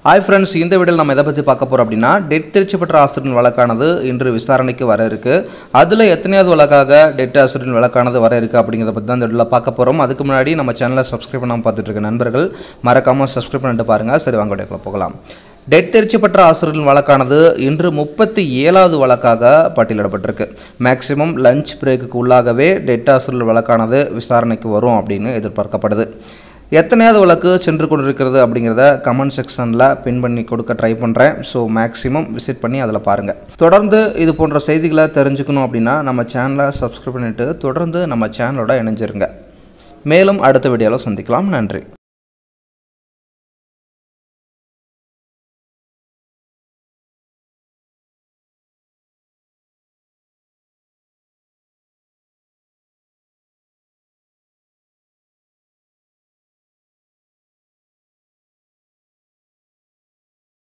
hi friends இந்த வீடியோவில் நம்ம எதை பற்றி பார்க்க போகிறோம் அப்படின்னா டெட் திருச்சி பெற்ற ஆசிரியர் வழக்கானது இன்று விசாரணைக்கு வர இருக்கு அதில் எத்தனையாவது வழக்காக டெட் ஆசிரியர் வழக்கானது வர இருக்கு அப்படிங்கிறத பற்றி தான் இந்த வீடியோவில் பார்க்க போகிறோம் அதுக்கு முன்னாடி நம்ம சேனலை சப்ஸ்கிரைப் பண்ணாமல் பார்த்துட்டு இருக்க நண்பர்கள் மறக்காமல் சப்ஸ்கிரைப் பண்ணிட்டு பாருங்கள் சரி வாங்க வீடியோக்குள்ள போகலாம் டெட் தெரிச்சு பெற்ற ஆசிரியர்கள் வழக்கானது இன்று முப்பத்தி ஏழாவது வழக்காக பட்டியலிடப்பட்டிருக்கு மேக்சிமம் லஞ்ச் பிரேக்குக்கு உள்ளாகவே டெட் ஆசிரியர் வழக்கானது விசாரணைக்கு வரும் அப்படின்னு எதிர்பார்க்கப்படுது எத்தனையாவது வழக்கு சென்று கொண்டிருக்கிறது அப்படிங்கிறத கமெண்ட் செக்ஷனில் பின் பண்ணி கொடுக்க ட்ரை பண்ணுறேன் ஸோ மேக்ஸிமம் விசிட் பண்ணி அதில் பாருங்கள் தொடர்ந்து இது போன்ற செய்திகளை தெரிஞ்சுக்கணும் அப்படின்னா நம்ம சேனலை சப்ஸ்கிரைப் பண்ணிவிட்டு தொடர்ந்து நம்ம சேனலோட இணைஞ்சிருங்க மேலும் அடுத்த வீடியோவில் சந்திக்கலாம் நன்றி